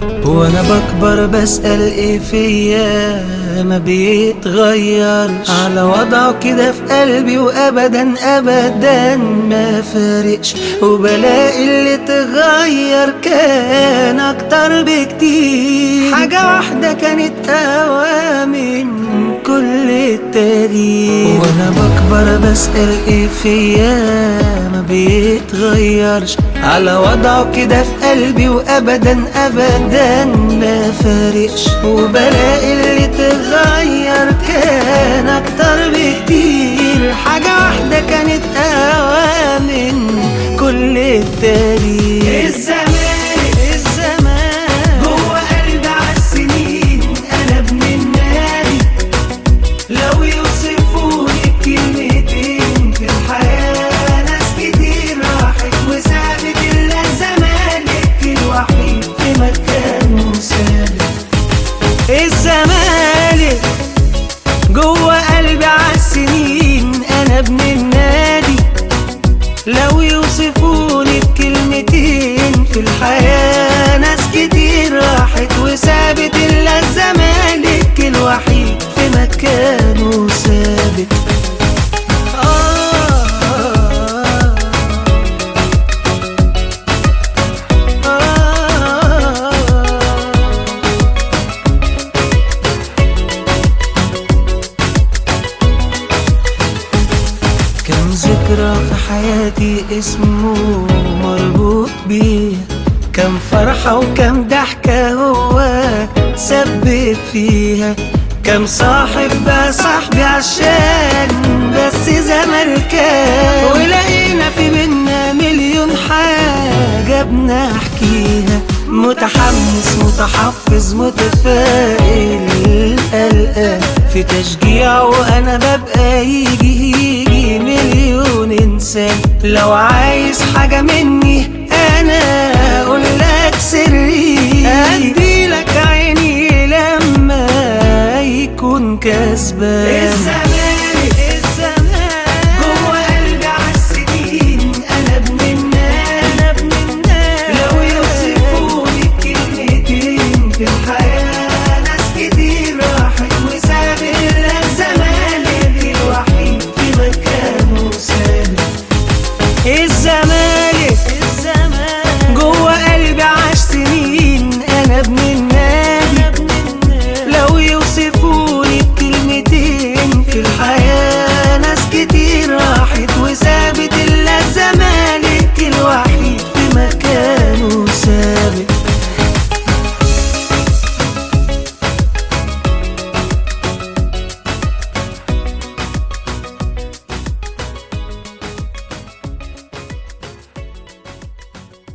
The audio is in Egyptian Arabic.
وانا بكبر بسأل ايه فيا ما بيتغيرش على وضعه كده في قلبي وابدا ابدا ما فارقش وبلاقي اللي تغير كان اكتر بكتير حاجة واحدة كانت اقوى من كل التاريخ وانا بكبر بسأل ايه فيا ما بيتغيرش على وضعه كده في قلبي وابدا ابدا ما فارقش وبلاقي اللي تغير كان اكتر بكتير حاجة واحدة كانت اقوى من كل التاريخ الزمان الزمان جوه قلبي عالسنين انا ابن النادي لو يوصفوني بكلمتين في الحياة ناس كتير راحت وسابت إلا الزمالك الوحيد في مكانه ثابت الزمالك جوه قلبي عالسنين أنا ابن النادي لو يوصفوني بكلمتين في الحياة ناس كتير راحت وسابت إلا الزمالك الوحيد في مكانه ثابت آه آه كم ذكرى في حياتي اسمه مربوط بيها كم فرحة وكم ضحكة هو سبب فيها كم صاحب بقى صاحبي عشان بس زملكان ولقينا في بينا مليون حاجة بنحكيها متحمس متحفز متفائل قلقان في تشجيع وانا ببقى يجي يجي مليون انسان لو عايز حاجة مني انا اقول لك سري ادي لك عيني لما يكون كسبان